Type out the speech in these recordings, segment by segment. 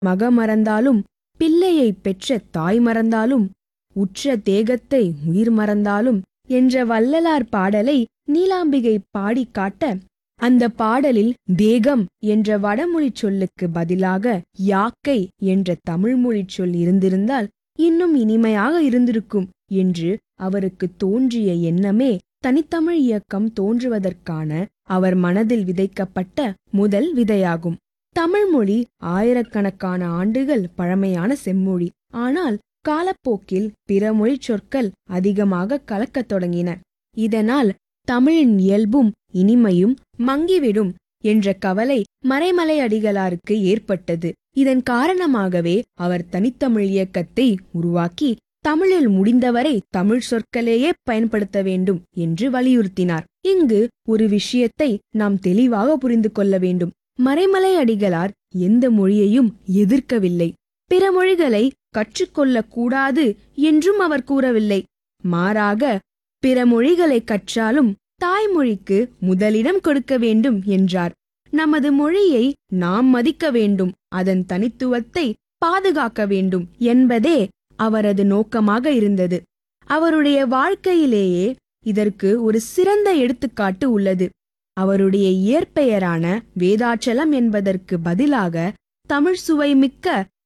மக மறந்தாலும் பிள்ளையைப் பெற்ற தாய் மறந்தாலும் உற்ற தேகத்தை உயிர் மறந்தாலும் என்ற வள்ளலார் பாடலை நீலாம்பிகை பாடிக் காட்ட அந்த பாடலில் தேகம் என்ற வடமொழிச் சொல்லுக்கு பதிலாக யாக்கை என்ற தமிழ்மொழிச் சொல் இருந்திருந்தால் இன்னும் இனிமையாக இருந்திருக்கும் என்று அவருக்கு தோன்றிய எண்ணமே தனித்தமிழ் இயக்கம் தோன்றுவதற்கான அவர் மனதில் விதைக்கப்பட்ட முதல் விதையாகும் தமிழ்மொழி ஆயிரக்கணக்கான ஆண்டுகள் பழமையான செம்மொழி ஆனால் காலப்போக்கில் பிற மொழிச் சொற்கள் அதிகமாக கலக்கத் தொடங்கின இதனால் தமிழின் இயல்பும் இனிமையும் மங்கிவிடும் என்ற கவலை மறைமலை அடிகளாருக்கு ஏற்பட்டது இதன் காரணமாகவே அவர் தனித்தமிழ் இயக்கத்தை உருவாக்கி தமிழில் முடிந்தவரை தமிழ் சொற்களையே பயன்படுத்த வேண்டும் என்று வலியுறுத்தினார் இங்கு ஒரு விஷயத்தை நாம் தெளிவாக புரிந்து கொள்ள வேண்டும் மறைமலை அடிகளார் எந்த மொழியையும் எதிர்க்கவில்லை பிற மொழிகளை கற்றுக்கொள்ளக் கூடாது என்றும் அவர் கூறவில்லை மாறாக பிற மொழிகளை கற்றாலும் தாய்மொழிக்கு முதலிடம் கொடுக்க வேண்டும் என்றார் நமது மொழியை நாம் மதிக்க வேண்டும் அதன் தனித்துவத்தை பாதுகாக்க வேண்டும் என்பதே அவரது நோக்கமாக இருந்தது அவருடைய வாழ்க்கையிலேயே இதற்கு ஒரு சிறந்த எடுத்துக்காட்டு உள்ளது அவருடைய இயற்பெயரான வேதாச்சலம் என்பதற்கு பதிலாக தமிழ் சுவைமிக்க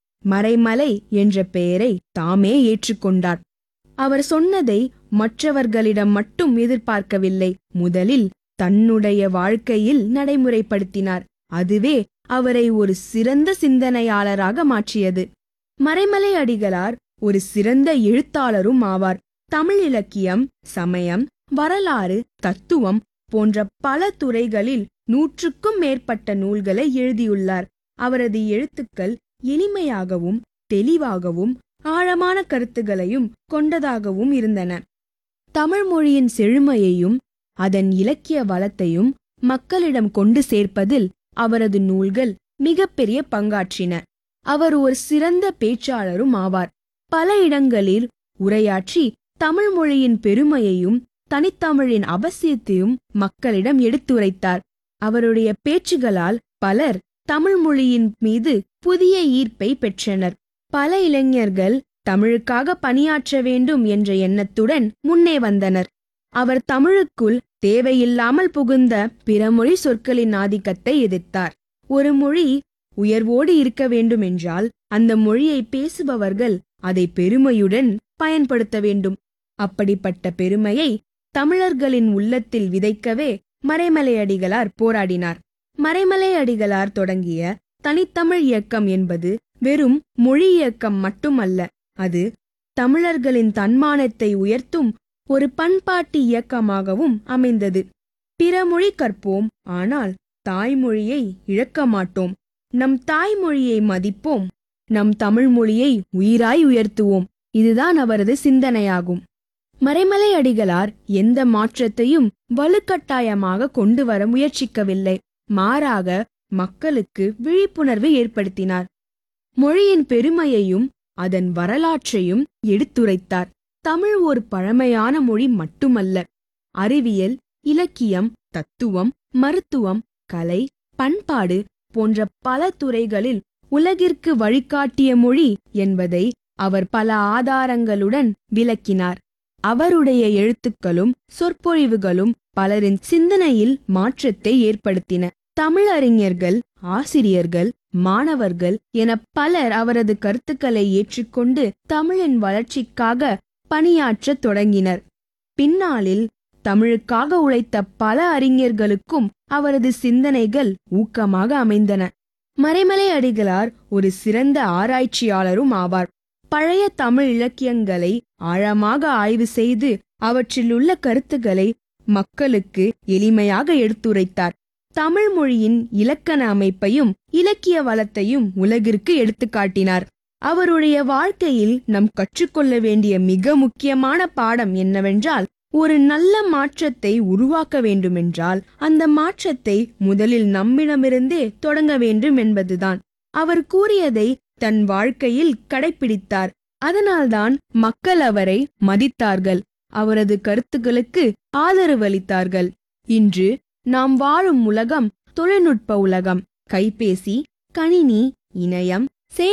மறைமலை என்ற பெயரை தாமே ஏற்றுக்கொண்டார் அவர் சொன்னதை மற்றவர்களிடம் மட்டும் எதிர்பார்க்கவில்லை முதலில் தன்னுடைய வாழ்க்கையில் நடைமுறைப்படுத்தினார் அதுவே அவரை ஒரு சிறந்த சிந்தனையாளராக மாற்றியது மறைமலை அடிகளார் ஒரு சிறந்த எழுத்தாளரும் ஆவார் தமிழ் இலக்கியம் சமயம் வரலாறு தத்துவம் போன்ற பல துறைகளில் நூற்றுக்கும் மேற்பட்ட நூல்களை எழுதியுள்ளார் அவரது எழுத்துக்கள் எளிமையாகவும் தெளிவாகவும் ஆழமான கருத்துகளையும் கொண்டதாகவும் இருந்தன தமிழ் மொழியின் செழுமையையும் அதன் இலக்கிய வளத்தையும் மக்களிடம் கொண்டு சேர்ப்பதில் அவரது நூல்கள் மிகப்பெரிய பங்காற்றின அவர் ஒரு சிறந்த பேச்சாளரும் ஆவார் பல இடங்களில் உரையாற்றி தமிழ் மொழியின் பெருமையையும் தனித்தமிழின் அவசியத்தையும் மக்களிடம் எடுத்துரைத்தார் அவருடைய பேச்சுகளால் பலர் தமிழ் மொழியின் மீது புதிய ஈர்ப்பை பெற்றனர் பல இளைஞர்கள் தமிழுக்காக பணியாற்ற வேண்டும் என்ற எண்ணத்துடன் முன்னே வந்தனர் அவர் தமிழுக்குள் தேவையில்லாமல் புகுந்த பிற மொழி சொற்களின் ஆதிக்கத்தை எதிர்த்தார் ஒரு மொழி உயர்வோடு இருக்க வேண்டுமென்றால் அந்த மொழியை பேசுபவர்கள் அதை பெருமையுடன் பயன்படுத்த வேண்டும் அப்படிப்பட்ட பெருமையை தமிழர்களின் உள்ளத்தில் விதைக்கவே மறைமலை அடிகளார் போராடினார் மறைமலை அடிகளார் தொடங்கிய தனித்தமிழ் இயக்கம் என்பது வெறும் மொழி இயக்கம் மட்டுமல்ல அது தமிழர்களின் தன்மானத்தை உயர்த்தும் ஒரு பண்பாட்டு இயக்கமாகவும் அமைந்தது பிற மொழி கற்போம் ஆனால் தாய்மொழியை இழக்க மாட்டோம் நம் தாய்மொழியை மதிப்போம் நம் தமிழ் மொழியை உயிராய் உயர்த்துவோம் இதுதான் அவரது சிந்தனையாகும் மறைமலை அடிகளார் எந்த மாற்றத்தையும் வலுக்கட்டாயமாக கொண்டு வர முயற்சிக்கவில்லை மாறாக மக்களுக்கு விழிப்புணர்வு ஏற்படுத்தினார் மொழியின் பெருமையையும் அதன் வரலாற்றையும் எடுத்துரைத்தார் தமிழ் ஒரு பழமையான மொழி மட்டுமல்ல அறிவியல் இலக்கியம் தத்துவம் மருத்துவம் கலை பண்பாடு போன்ற பல துறைகளில் உலகிற்கு வழிகாட்டிய மொழி என்பதை அவர் பல ஆதாரங்களுடன் விளக்கினார் அவருடைய எழுத்துக்களும் சொற்பொழிவுகளும் பலரின் சிந்தனையில் மாற்றத்தை ஏற்படுத்தின தமிழறிஞர்கள் ஆசிரியர்கள் மாணவர்கள் என பலர் அவரது கருத்துக்களை ஏற்றுக்கொண்டு தமிழின் வளர்ச்சிக்காக பணியாற்றத் தொடங்கினர் பின்னாளில் தமிழுக்காக உழைத்த பல அறிஞர்களுக்கும் அவரது சிந்தனைகள் ஊக்கமாக அமைந்தன மறைமலை அடிகளார் ஒரு சிறந்த ஆராய்ச்சியாளரும் ஆவார் பழைய தமிழ் இலக்கியங்களை ஆழமாக ஆய்வு செய்து அவற்றிலுள்ள கருத்துக்களை மக்களுக்கு எளிமையாக எடுத்துரைத்தார் தமிழ் மொழியின் இலக்கண அமைப்பையும் இலக்கிய வளத்தையும் உலகிற்கு எடுத்துக்காட்டினார் அவருடைய வாழ்க்கையில் நம் கற்றுக்கொள்ள வேண்டிய மிக முக்கியமான பாடம் என்னவென்றால் ஒரு நல்ல மாற்றத்தை உருவாக்க வேண்டுமென்றால் அந்த மாற்றத்தை முதலில் நம்மிடமிருந்தே தொடங்க வேண்டும் என்பதுதான் அவர் கூறியதை தன் வாழ்க்கையில் கடைப்பிடித்தார் அதனால்தான் மக்கள் அவரை மதித்தார்கள் அவரது கருத்துக்களுக்கு ஆதரவு அளித்தார்கள் இன்று நாம் வாழும் உலகம் தொழில்நுட்ப உலகம் கைபேசி கணினி இணையம்